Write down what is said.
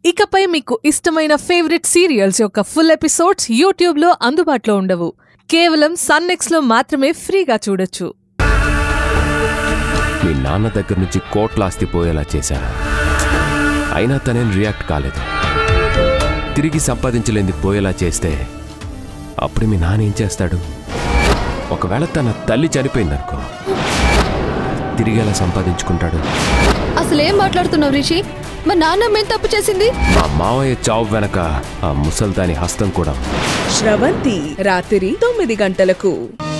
ఇకపై మీకు ఇష్టమైన ఫేవరెట్ సీరియల్స్ యొక్క ఫుల్ ఎపిసోడ్స్ యూట్యూబ్లో అందుబాటులో ఉండవు కేవలం సన్నెక్స్లో మాత్రమే ఫ్రీగా చూడొచ్చు మీ నాన్న దగ్గర నుంచి కోట్ల ఆస్తి పోయేలా చేశాను అయినా తనేం రియాక్ట్ కాలేదు తిరిగి సంపాదించలేంది పోయేలా చేస్తే అప్పుడు మీ నాన్న ఏం చేస్తాడు ఒకవేళ తన తల్లి చనిపోయిందనుకో తిరిగి ఎలా సంపాదించుకుంటాడు అసలేం మాట్లాడుతున్నావు రిషి మా నాన్నమ్మ ఏం తప్పు చేసింది మా మావయ్య చావు వెనక ఆ ముసల్దాని హస్తం కూడా ఉంది. శ్రవంతి రాత్రి తొమ్మిది గంటలకు